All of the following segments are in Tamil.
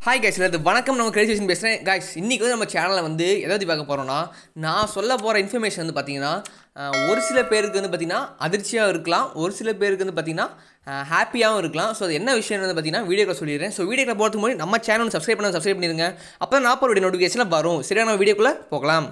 ஹாய் கைஸ் எல்லாத்து வணக்கம் நம்ம கிரியேஷன் பேசுகிறேன் கைஸ் இன்றைக்கி வந்து நம்ம சேனலில் வந்து எதாவது பார்க்க போகிறோம்னா நான் சொல்ல போகிற இன்ஃபர்மேஷன் வந்து பார்த்தீங்கன்னா அஹ், ஒரு சில பேருக்கு வந்து பார்த்தீங்கன்னா அதிர்ச்சியாக இருக்கலாம் ஒரு சில பேருக்கு வந்து பார்த்தீங்கன்னா ஹாப்பியாகவும் இருக்கலாம் ஸோ அது என்ன விஷயம் வந்து பார்த்தீங்கன்னா வீடியோவில் சொல்லிடுறேன் ஸோ வீடியோவில் போகிறதுக்கு முன்னாடி நம்ம சேனல் சப்ஸ்கிரைப் பண்ண சப்ஸ்கிரைப் பண்ணிடுங்க அப்போ தான் நான் போகிற நோட்டிஃபிகேஷனில் வரும் சரியா நம்ம வீடியோக்குள்ளே போகலாம்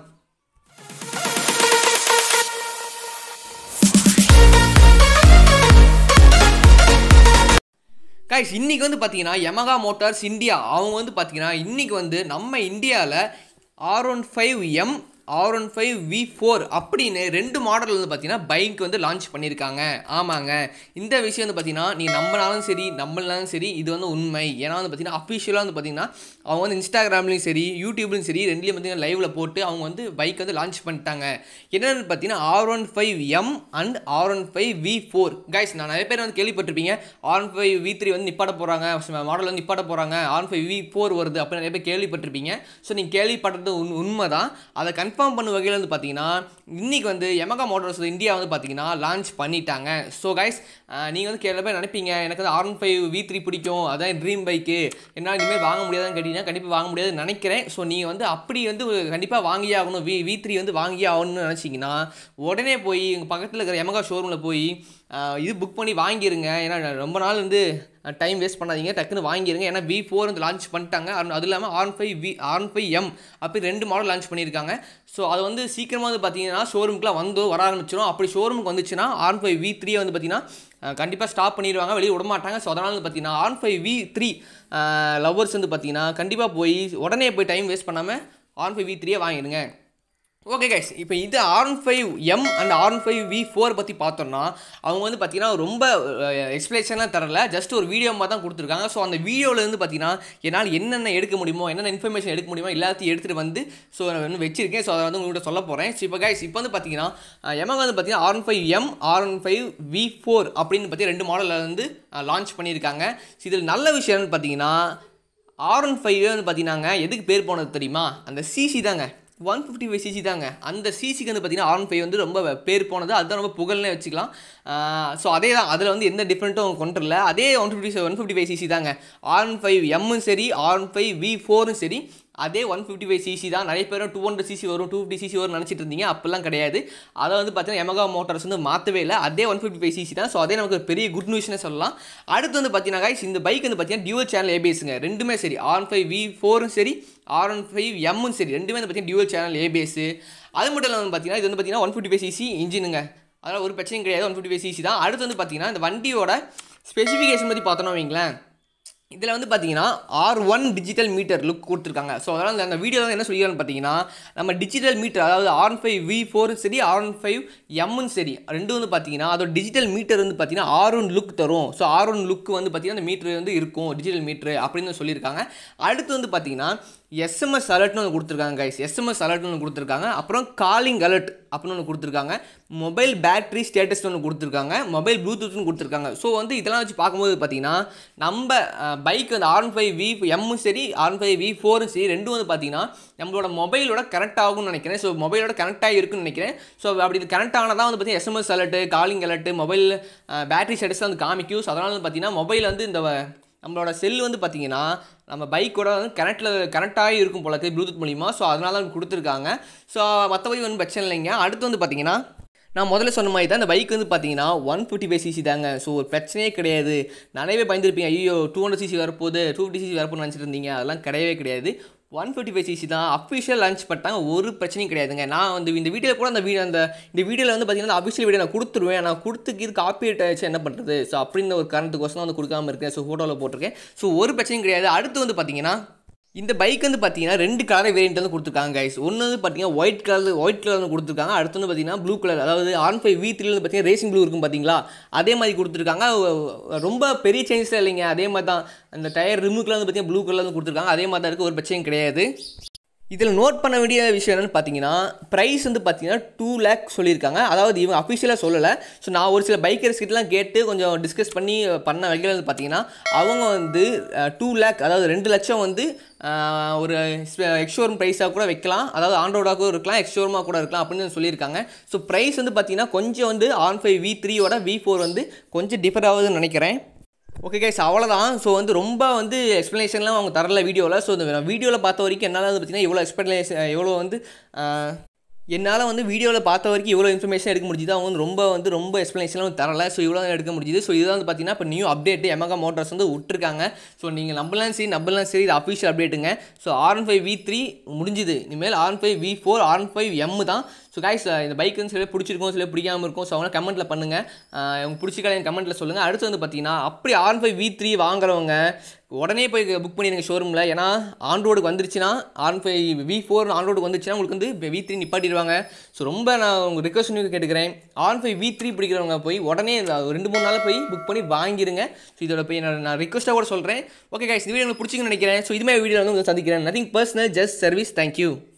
கைஸ் இன்றைக்கி வந்து பார்த்தீங்கன்னா யமகா மோட்டார்ஸ் இந்தியா அவங்க வந்து பார்த்தீங்கன்னா இன்றைக்கி வந்து நம்ம இந்தியாவில் R one five M R one five V four அப்படின்னு ரெண்டு மாடல் வந்து பார்த்தீங்கன்னா பைக் வந்து லான்ச் பண்ணியிருக்காங்க ஆமாங்க இந்த விஷயம் வந்து பார்த்தீங்கன்னா நீ நம்பினாலும் சரி நம்பலனாலும் சரி இது வந்து உண்மை ஏன்னா வந்து பார்த்தீங்கன்னா அஃபிஷியலாக வந்து பார்த்தீங்கன்னா அவங்க வந்து இன்ஸ்டாகிராம்லேயும் சரி யூடியூப்லையும் சரி ரெண்டுலேயும் பார்த்தீங்கன்னா லைவில் போட்டு அவங்க வந்து பைக் வந்து லான்ச் பண்ணிட்டாங்க என்னென்னு பார்த்தீங்கன்னா R one five M and R one five V four guys நான் நிறைய பேர் வந்து கேள்விப்பட்டிருப்பீங்க R one five V three வந்து நிப்பாட்ட போகிறாங்க மாடல் வந்து நிப்பாட்ட போகிறாங்க R one five V four வருது அப்படின்னு நிறைய பேர் கேள்விப்பட்டிருப்பீங்க ஸோ நீங்கள் கேள்விப்பட்டது உண் உண்மை தான் அதை கன்ஃபார்ம் பண்ண வகையில் வந்து பார்த்தீங்கன்னா இன்றைக்கி வந்து எமகா மோட்டார்ஸ் இந்தியா வந்து பார்த்தீங்கன்னா லான்ச் பண்ணிட்டாங்க ஸோ கைஸ் நீங்கள் வந்து கேள்வி பேர் நினைப்பீங்க எனக்கு வந்து R one five V three பிடிக்கும் அதான் ட்ரீம் பைக்கு என்னால் இனிமேல் வாங்க முடியாதுன்னு கேட்டிங்கன்னா கண்டிப்பாக வாங்க முடியாதுன்னு நினைக்கிறேன் ஸோ நீங்கள் வந்து அப்படி வந்து கண்டிப்பாக வாங்கியே ஆகணும் வி வி த்ரீ வந்து வாங்கியே ஆகணும்னு நினச்சிங்கன்னா உடனே போய் எங்கள் பக்கத்தில் இருக்கிற எமகா ஷோரூமில் போய் ஆஹ், இது புக் பண்ணி வாங்கிருங்க ஏன்னா ரொம்ப நாள் வந்து டைம் வேஸ்ட் பண்ணாதீங்க டக்குன்னு வாங்கிருங்க ஏன்னா வி ஃபோர் வந்து லான்ச் பண்ணிட்டாங்க அது அது இல்லாமல் R five V R five M அப்படி ரெண்டு மாடல் லான்ச் பண்ணியிருக்காங்க ஸோ அது வந்து சீக்கிரமாக வந்து பார்த்தீங்கன்னா ஷோரூமுக்குலாம் வந்து வர ஆரம்பிச்சிடும் அப்படி ஷோரூமுக்கு வந்துச்சுன்னா ஆர் ஃபைவ் வி த்ரீ வந்து பார்த்தீங்கன்னா கண்டிப்பாக ஸ்டாப் பண்ணிடுவாங்க வெளியே விட மாட்டாங்க ஸோ அதனால் வந்து பார்த்தீங்கன்னா R five V three lovers வந்து பார்த்தீங்கன்னா கண்டிப்பாக போய் உடனே போய் டைம் வேஸ்ட் பண்ணாமல் ஆர் ஃபைவ் வி த்ரீயே வாங்கிடுங்க ஓகே கைஸ் இப்போ இது R five M and R five V four பற்றி பார்த்தோம்னா அவங்க வந்து பார்த்தீங்கன்னா ரொம்ப எக்ஸ்பிளேஷன்லாம் தரல ஜஸ்ட் ஒரு வீடியோ மாதிரி தான் கொடுத்துருக்காங்க ஸோ அந்த வீடியோவில் இருந்து பார்த்தீங்கன்னா என்னால் என்னென்ன எடுக்க முடியுமோ என்னென்ன இன்ஃபர்மேஷன் எடுக்க முடியுமோ எல்லாத்தையும் எடுத்துகிட்டு வந்து ஸோ நான் வந்து வச்சிருக்கேன் ஸோ அதை வந்து உங்கள்கிட்ட சொல்ல போகிறேன் ஸோ இப்போ கைஸ் இப்போ வந்து பார்த்தீங்கன்னா எமங்க வந்து பார்த்தீங்கன்னா R five M R one five V four அப்படின்னு பற்றி ரெண்டு மாடலில் வந்து லான்ச் பண்ணியிருக்காங்க ஸோ இதில் நல்ல விஷயம் என்னன்னு பார்த்தீங்கன்னா ஆர் ஒன் ஃபைவ் வந்து பார்த்தீங்கன்னாங்க எதுக்கு பேர் போனது தெரியுமா அந்த சிசி தாங்க ஒன் ஃபிஃப்டி ஃபைவ் சிசி தாங்க அந்த சிசிக்கு வந்து பார்த்தீங்கன்னா ஆர் ஒன் ஃபைவ் வந்து ரொம்ப பேர் போனது அதுதான் ரொம்ப புகழ்னே வச்சுக்கலாம் ஸோ அதே தான் அதில் வந்து எந்த டிஃப்ரெண்ட்டும் கொண்டு வரல அதே one fifty one fifty five CC தாங்க ஆர் ஒன் ஃபைவ் எம்மும் சரி ஆர் ஒன் ஃபைவ் வி ஃபோரும் சரி அதே ஒன் ஃபிஃப்டி ஃபைவ் சிசி தான் நிறைய பேரும் டூ ஹண்ட்ரட் சிசி வரும் டூ ஃபிஃப்டி சிசி வரும் நினச்சிட்டு இருந்தீங்க அப்போல்லாம் கிடையாது அதை வந்து பார்த்தீங்கன்னா எமகா மோட்டார்ஸ் வந்து மாற்றவே இல்லை அதே ஒன் ஃபிஃப்டி ஃபைவ் சிசி தான் ஸோ அதே நமக்கு ஒரு பெரிய குட் நியூஸ்னே சொல்லலாம் அடுத்து வந்து பார்த்தீங்கன்னா guys, இந்த பைக் வந்து பார்த்தீங்கன்னா டியூவல் சேனல் ஏபிஎஸ்ங்க ரெண்டுமே சரி ஆர் ஃபைவ் வி ஃபோரும் சரி ஆர் ஒன் ஃபைவ் எம்மும் சரி ரெண்டுமே வந்து பார்த்தீங்கன்னா டியூவல் சேனல் ஏபிஎஸ் அது மட்டும் இல்லாமல் பார்த்தீங்கன்னா இது வந்து பார்த்தீங்கன்னா ஒன் ஃபிஃப்டி ஃபைவ் சிசி இன்ஜினுங்க அதனால் ஒரு பிரச்சனையும் கிடையாது ஒன் ஃபிஃப்டி ஃபைவ் சிசி தான் அடுத்து வந்து பார்த்தீங்கன்னா இந்த வண்டியோட ஸ்பெசிஃபிகேஷன் பற்றி பார்த்தோன்னா வைங்களேன் இதில் வந்து பார்த்தீங்கன்னா R one digital meter look கொடுத்துருக்காங்க ஸோ அதனால் அந்த- அந்த வீடியோவில் என்ன சொல்லியிருக்கான்னு பார்த்தீங்கன்னா நம்ம டிஜிட்டல் மீட்டர் அதாவது ஆர் ஃபைவ் வி ஃபோரும் சரி ஆர் ஒன் ஃபைவ் எம்மும் சரி ரெண்டும் வந்து பார்த்தீங்கன்னா அதோட டிஜிட்டல் மீட்டர் வந்து பார்த்தீங்கன்னா ஆர் ஒன் லுக் தரும் ஸோ ஆர் ஒன் லுக் வந்து பார்த்தீங்கன்னா அந்த மீட்ரு வந்து இருக்கும் டிஜிட்டல் மீட்ரு அப்படின்னு சொல்லியிருக்காங்க அடுத்து வந்து பார்த்தீங்கன்னா எஸ்எம்எஸ் அலர்ட்னு ஒன்று கொடுத்துருக்காங்க கைஸ் எஸ்எம்எஸ் அலர்ட்னு ஒன்று கொடுத்துருக்காங்க அப்புறம் காலிங் அலர்ட் அப்படின்னு ஒன்று கொடுத்துருக்காங்க மொபைல் பேட்டரி ஸ்டேட்டஸ் ஒன்று கொடுத்துருக்காங்க மொபைல் ப்ளூடூத்னு கொடுத்துருக்காங்க ஸோ வந்து இதெல்லாம் வச்சு பார்க்கும்போது பார்த்தீங்கன்னா நம்ம பைக் அந்த ஆர் ஃபைவ் வி எம்மும் சரி ஆர் ஃபைவ் வி ஃபோரும் சரி ரெண்டும் வந்து பார்த்தீங்கன்னா நம்மளோட மொபைலோட கனெக்ட் ஆகும்னு நினைக்கிறேன் ஸோ மொபைலோட கனெக்ட் ஆகிருக்குன்னு நினைக்கிறேன் ஸோ அப்படி இது கனெக்ட் ஆனால் தான் வந்து பார்த்தீங்கன்னா SMS alert calling alert mobile battery status வந்து காமிக்கும் ஸோ அதனால் வந்து பார்த்தீங்கன்னா மொபைல் வந்து இந்த நம்மளோட செல் வந்து பார்த்தீங்கன்னா நம்ம பைக்கோட வந்து கனெக்டில் கனெக்ட் ஆகி இருக்கும் போல இருக்கு ப்ளூடூத் மூலிமா ஸோ அதனால தான் கொடுத்துருக்காங்க ஸோ மற்றபடி ஒன்றும் பிரச்சனை இல்லைங்க அடுத்து வந்து பார்த்தீங்கன்னா நான் முதல்ல சொன்ன மாதிரி தான் இந்த பைக் வந்து பார்த்தீங்கன்னா ஒன் ஃபிஃப்டி ஃபைவ் சிசி தாங்க ஸோ ஒரு பிரச்சனையே கிடையாது நிறையவே பயந்துருப்பீங்க ஐயோ டூ ஹண்ட்ரட் சிசி வரப்போகுது டூ ஃபிஃப்டி சிசி வரப்போன்னு நினச்சிட்டு இருந்தீங்க அதெல்லாம் கிடையவே கிடையாது ஒன் ஃபிஃப்டி ஃபைவ் சிசி தான் அஃபிஷியல் லான்ச் பண்ணிட்டாங்க ஒரு பிரச்சனையும் கிடையாதுங்க நான் வந்து இந்த வீடியோவில் கூட அந்த வீடியோ அந்த இந்த வீடியோவில் வந்து பார்த்தீங்கன்னா அஃபிஷியல் வீடியோ நான் கொடுத்துருவேன் நான் கொடுத்துக்கு இது காப்பி ஆச்சு என்ன பண்ணுறது ஸோ அப்படின்னு ஒரு காரணத்துக்கோசம் வந்து கொடுக்காம இருக்கேன் ஸோ ஃபோட்டோவில் போட்டிருக்கேன் ஸோ ஒரு பிரச்சனையும் கிடையாது அடுத்து வந்து பார்த்தீங்கன்னா இந்த பைக் வந்து பார்த்தீங்கன்னா ரெண்டு கலர் வேரியன்ட் வந்து கொடுத்துருக்காங்க கைஸ் ஒன்று வந்து பார்த்தீங்கன்னா ஒயிட் கலர் ஒயிட் கலர் வந்து கொடுத்துருக்காங்க அடுத்து வந்து பார்த்தீங்கன்னா ப்ளூ கலர் அதாவது ஆன் ஃபைவ் வி த்ரீல வந்து பார்த்தீங்கன்னா ரேசிங் ப்ளூ இருக்கும் பார்த்தீங்களா அதே மாதிரி கொடுத்துருக்காங்க அஹ் ரொம்ப பெரிய சேஞ்சஸ் இல்லைங்க அதே மாதிரி தான் அந்த டயர் ரிமுக்கில் வந்து பார்த்தீங்கன்னா ப்ளூ கலர் வந்து கொடுத்துருக்காங்க அதே மாதிரி தான் இருக்குது ஒரு பிரச்சனையும் கிடையாது இதில் நோட் பண்ண வேண்டிய விஷயம் என்னென்னு பார்த்தீங்கன்னா ப்ரைஸ் வந்து பார்த்தீங்கன்னா டூ லேக் சொல்லியிருக்காங்க அதாவது இவங்க அஃபிஷியலாக சொல்லலை ஸோ நான் ஒரு சில பைக்கர்ஸ் கிட்டலாம் கேட்டு கொஞ்சம் டிஸ்கஸ் பண்ணி பண்ண வகையில் வந்து பார்த்தீங்கன்னா அவங்க வந்து டூ லேக் அதாவது ரெண்டு லட்சம் வந்து அஹ், ஒரு எக்ஷோரூம் ப்ரைஸாக கூட வைக்கலாம் அதாவது ஆண்ட்ராய்டாகவும் இருக்கலாம் எக்ஷோரூமாக கூட இருக்கலாம் அப்படின்னு சொல்லியிருக்காங்க ஸோ ப்ரைஸ் வந்து பார்த்தீங்கன்னா கொஞ்சம் வந்து ஆன் ஃபைவ் வி த்ரீயோட வி ஃபோர் வந்து கொஞ்சம் டிஃபர் ஆகுதுன்னு நினைக்கிறேன் ஓகே கைஸ் அவ்வளோதான் ஸோ வந்து ரொம்ப வந்து எக்ஸ்ப்ளனேஷன்லாம் அவங்க தரல வீடியோவில் ஸோ இந்த வீடியோவில் பார்த்த வரைக்கும் என்னால் வந்து பார்த்தீங்கன்னா இவ்வளோ எக்ஸ்ப்ளனேஷன் எவ்வளோ வந்து ஆஹ், என்னால் வந்து வீடியோவில் பார்த்த வரைக்கும் இவ்வளோ இன்ஃபர்மேஷன் எடுக்க முடிஞ்சுது அவங்க வந்து ரொம்ப வந்து ரொம்ப எக்ஸ்ப்ளனேஷன்லாம் தரல ஸோ இவ்வளோ தான் எடுக்க முடிஞ்சுது ஸோ இதுதான் வந்து பார்த்தீங்கன்னா இப்போ நியூ அப்டேட் எமகா மோட்டார்ஸ் வந்து விட்டுருக்காங்க ஸோ நீங்கள் நம்பலாம் சரி நம்பலாம் சரி இது அஃபிஷியல் அப்டேட்டுங்க so R five V three முடிஞ்சுது இனிமேல் R five V four R five M தான் ஸோ கைஸ் இந்த பைக் வந்து சில பேர் பிடிச்சிருக்கும் சில பேர் பிடிக்காம இருக்கும் ஸோ அவங்க கமெண்ட்டில் பண்ணுங்கள் உங்களுக்கு பிடிச்சிக்கல எனக்கு கமெண்ட்டில் சொல்லுங்கள் அடுத்து வந்து பார்த்தீங்கன்னா அப்படி ஆர் ஃபைவ் வி த்ரீ வாங்குறவங்க உடனே போய் புக் பண்ணிடுங்க ஷோரூமில் ஏன்னா ஆண்ட்ரோடுக்கு வந்துருச்சுன்னா ஆர் ஃபைவ் வி ஃபோர் ஆண்ட்ரோடுக்கு வந்துருச்சுன்னா உங்களுக்கு வந்து வி த்ரீ நிப்பாட்டிடுவாங்க ஸோ ரொம்ப நான் உங்கள் ரிக்வஸ்ட் கேட்டுக்கிறேன் ஆர் ஃபைவ் வி த்ரீ பிடிக்கிறவங்க போய் உடனே இந்த ஒரு ரெண்டு மூணு நாளில் போய் புக் பண்ணி வாங்கிருங்க ஸோ இதோட போய் நான் நான் ரிக்வஸ்ட்டாக கூட சொல்கிறேன் ஓகே கைஸ் இந்த வீடியோ உங்களுக்கு பிடிச்சிங்கன்னு நினைக்கிறேன் ஸோ இதுமாதிரி வீடியோ வந்து உங்களை சந்திக்கிறேன் nothing personal just service thank you